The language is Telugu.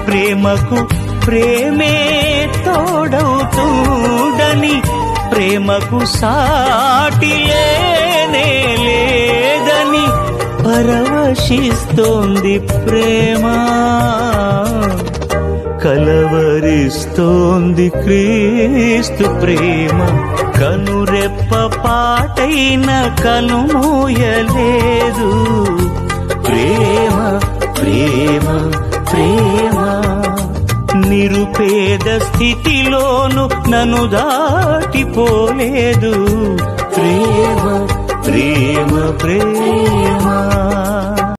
ప్రేమకు ప్రేమే తోడవుతుండని ప్రేమకు సాటి లేనే లేదని పరవశిస్తోంది ప్రేమ కలవరిస్తోంది క్రీస్తు ప్రేమ కనురెప్ప పాటైన కనుమూయలేదు ప్రేమ ప్రేమ ప్రేమ నిరుపేద స్థితిలోను నన్ను దాటిపోలేదు ప్రేమ ప్రేమ ప్రేమ